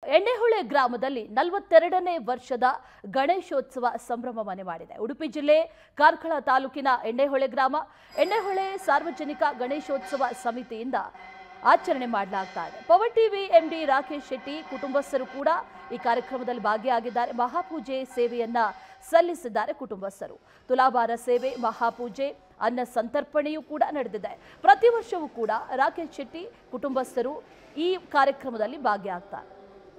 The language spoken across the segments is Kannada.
ಎಣ್ಣೆಹೊಳೆ ಗ್ರಾಮದಲ್ಲಿ ನಲವತ್ತೆರಡನೇ ವರ್ಷದ ಗಣೇಶೋತ್ಸವ ಸಂಭ್ರಮ ಮನೆ ಮಾಡಿದೆ ಉಡುಪಿ ಜಿಲ್ಲೆ ಕಾರ್ಕಳ ತಾಲೂಕಿನ ಎಣ್ಣೆಹೊಳೆ ಗ್ರಾಮ ಎಣ್ಣೆಹೊಳೆ ಸಾರ್ವಜನಿಕ ಗಣೇಶೋತ್ಸವ ಸಮಿತಿಯಿಂದ ಆಚರಣೆ ಮಾಡಲಾಗ್ತಾ ಇದೆ Power TV MD Rakesh Shetty ಕುಟುಂಬಸ್ಥರು ಕೂಡ ಈ ಕಾರ್ಯಕ್ರಮದಲ್ಲಿ ಭಾಗಿಯಾಗಿದ್ದಾರೆ ಮಹಾಪೂಜೆ ಸೇವೆಯನ್ನ ಸಲ್ಲಿಸಿದ್ದಾರೆ ಕುಟುಂಬಸ್ಥರು ತುಲಾಭಾರ ಸೇವೆ ಮಹಾಪೂಜೆ ಅನ್ನ ಸಂತರ್ಪಣೆಯೂ ಕೂಡ ನಡೆದಿದೆ ಪ್ರತಿ ವರ್ಷವೂ ಕೂಡ ರಾಕೇಶ್ ಶೆಟ್ಟಿ ಕುಟುಂಬಸ್ಥರು ಈ ಕಾರ್ಯಕ್ರಮದಲ್ಲಿ ಭಾಗಿಯಾಗ್ತಾರೆ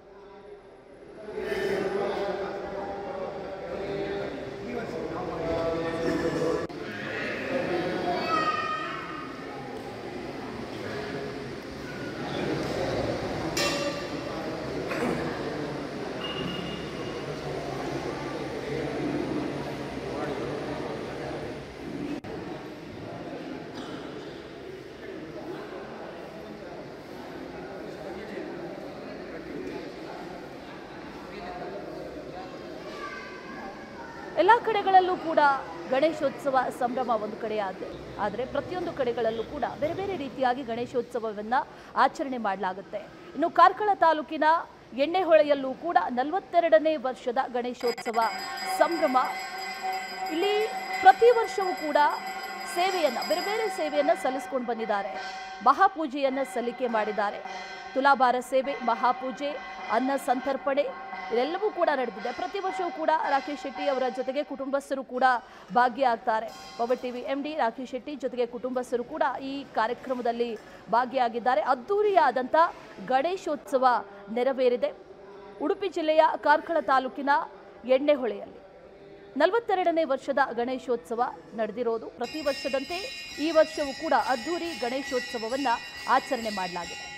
ಎಲ್ಲ ಕಡೆಗಳಲ್ಲೂ ಕೂಡ ಗಣೇಶೋತ್ಸವ ಸಂಭ್ರಮ ಒಂದು ಕಡೆ ಆದ ಆದರೆ ಪ್ರತಿಯೊಂದು ಕಡೆಗಳಲ್ಲೂ ಕೂಡ ಬೇರೆ ಬೇರೆ ರೀತಿಯಾಗಿ ಗಣೇಶೋತ್ಸವವನ್ನು ಆಚರಣೆ ಮಾಡಲಾಗುತ್ತೆ ಇನ್ನು ಕಾರ್ಕಳ ತಾಲೂಕಿನ ಎಣ್ಣೆಹೊಳೆಯಲ್ಲೂ ಕೂಡ ನಲವತ್ತೆರಡನೇ ವರ್ಷದ ಗಣೇಶೋತ್ಸವ ಸಂಭ್ರಮ ಇಲ್ಲಿ ಪ್ರತಿ ವರ್ಷವೂ ಕೂಡ ಸೇವೆಯನ್ನ ಬೇರೆ ಬೇರೆ ಸೇವೆಯನ್ನ ಸಲ್ಲಿಸ್ಕೊಂಡು ಬಂದಿದ್ದಾರೆ ಮಹಾಪೂಜೆಯನ್ನ ಸಲ್ಲಿಕೆ ಮಾಡಿದ್ದಾರೆ ತುಲಾಭಾರ ಸೇವೆ ಮಹಾಪೂಜೆ ಅನ್ನ ಸಂತರ್ಪಣೆ ಇದೆಲ್ಲವೂ ಕೂಡ ನಡೆದಿದೆ ಪ್ರತಿ ವರ್ಷವೂ ಕೂಡ ರಾಕೇಶ್ ಶೆಟ್ಟಿ ಅವರ ಜೊತೆಗೆ ಕುಟುಂಬಸ್ಥರು ಕೂಡ ಭಾಗಿಯಾಗ್ತಾರೆ Power TV M D Rakesh Shetty ಜೊತೆಗೆ ಕುಟುಂಬಸ್ಥರು ಕೂಡ ಈ ಕಾರ್ಯಕ್ರಮದಲ್ಲಿ ಭಾಗಿಯಾಗಿದ್ದಾರೆ ಅದ್ದೂರಿಯಾದಂಥ ಗಣೇಶೋತ್ಸವ ನೆರವೇರಿದೆ ಉಡುಪಿ ಜಿಲ್ಲೆಯ ಕಾರ್ಕಳ ತಾಲೂಕಿನ ಎಣ್ಣೆಹೊಳೆಯಲ್ಲಿ ನಲವತ್ತೆರಡನೇ ವರ್ಷದ ಗಣೇಶೋತ್ಸವ ನಡೆದಿರೋದು ಪ್ರತಿ ವರ್ಷದಂತೆ ಈ ವರ್ಷವೂ ಕೂಡ ಅದ್ಧೂರಿ ಗಣೇಶೋತ್ಸವವನ್ನು ಆಚರಣೆ ಮಾಡಲಾಗಿದೆ